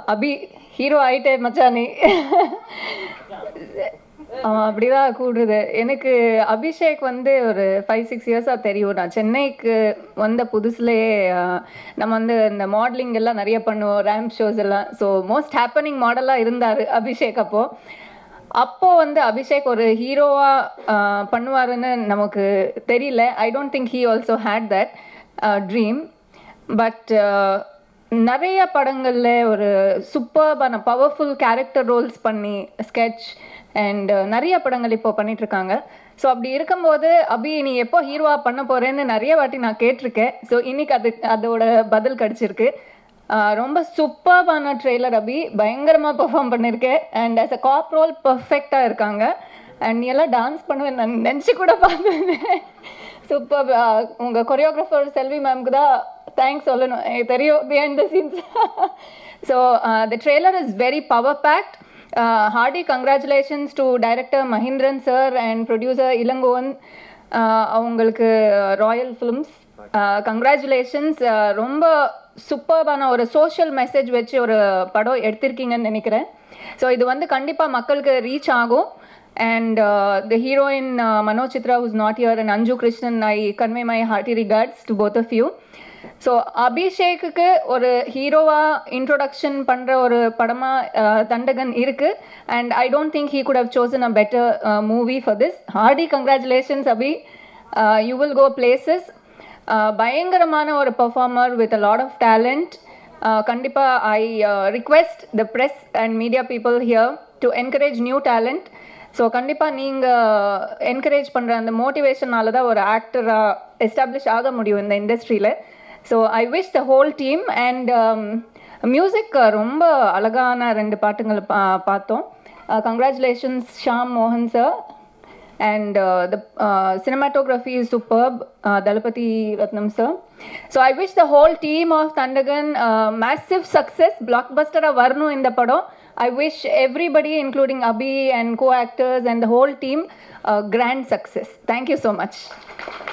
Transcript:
அபி hero ஆயிட்டே மச்சானே அவன் அப்படிதான் கூடுது எனக்கு அபிஷேக் வந்து ஒரு ஃபைவ் சிக்ஸ் இயர்ஸாக தெரியும் நான் சென்னைக்கு வந்த புதுசுலேயே ஆஹ், நம்ம வந்து இந்த மாடலிங் எல்லாம் நிறைய பண்ணுவோம் ரேம்ப் ஷோஸ் எல்லாம் ஸோ மோஸ்ட் ஹேப்பனிங் மாடலாக இருந்தார் அபிஷேக் அப்போ அப்போ வந்து அபிஷேக் ஒரு ஹீரோவா பண்ணுவாருன்னு நமக்கு தெரியல I don't think he also had that dream but நிறைய படங்கள்ல ஒரு சூப்பர்பான பவர்ஃபுல் கேரக்டர் ரோல்ஸ் பண்ணி ஸ்கெட்ச் அண்ட் நிறைய படங்கள் இப்போ பண்ணிட்டு இருக்காங்க ஸோ அப்படி இருக்கும்போது அபி நீ எப்போ ஹீரோவா பண்ண போறேன்னு நிறைய வாட்டி நான் கேட்டிருக்கேன் ஸோ இன்னைக்கு அது அதோட பதில் கிடைச்சிருக்கு ஆஹ் ரொம்ப சூப்பர்பான ட்ரெய்லர் அபி பயங்கரமாக பெர்ஃபார்ம் பண்ணியிருக்கேன் and as a cop role பர்ஃபெக்டாக இருக்காங்க அண்ட் நீ எல்லாம் டான்ஸ் பண்ணுவேன் நான் நினச்சி கூட பார்த்தேன் சூப்பர் உங்கள் கொரியோகிராஃபர் செல்வி மேம்க்கு தான் தேங்க்ஸ் சொல்லணும் எனக்கு தெரியும் behind the scenes so the trailer is very power packed hearty congratulations to director Mahindran sir and producer Ilangovan ah அவங்களுக்கு ராயல் ஃபிலிம்ஸ் கங்க்ராச்சுலேஷன்ஸ் ரொம்ப சூப்பர்பான ஒரு சோஷியல் மெசேஜ் வச்சு ஒரு படம் எடுத்திருக்கீங்கன்னு நினைக்கிறேன் ஸோ இது வந்து கண்டிப்பாக மக்களுக்கு ரீச் ஆகும் and the heroine Mano Chitra who's not here and Anju Krishnan I convey my hearty regards to both of you so அபிஷேக்குக்கு ஒரு ஹீரோவா இன்ட்ரோடக்ஷன் பண்ணுற ஒரு படமாக தண்டகன் இருக்கு and I don't think he could have chosen a better movie for this hearty congratulations Abhi you will go places பயங்கரமான ஒரு performer with a lot of talent கண்டிப்பாக I request the press and media people here to encourage new talent so கண்டிப்பாக நீங்கள் encourage பண்ணுற அந்த மோட்டிவேஷனால தான் ஒரு ஆக்டராக எஸ்டாப்ளிஷ் ஆக முடியும் இந்த இண்டஸ்ட்ரியில் so I wish the whole team and music ரொம்ப அழகான ரெண்டு பாட்டுங்கள் பா பார்த்தோம் கங்க்ராச்சுலேஷன்ஸ் ஷாம் மோகன் sir and uh, the uh, cinematography is superb, uh, Dalapati Ratnam sir. So I wish the whole team of Thandagan uh, massive success, blockbuster varnu in the padam. I wish everybody, including Abhi and co-actors and the whole team, uh, grand success. Thank you so much.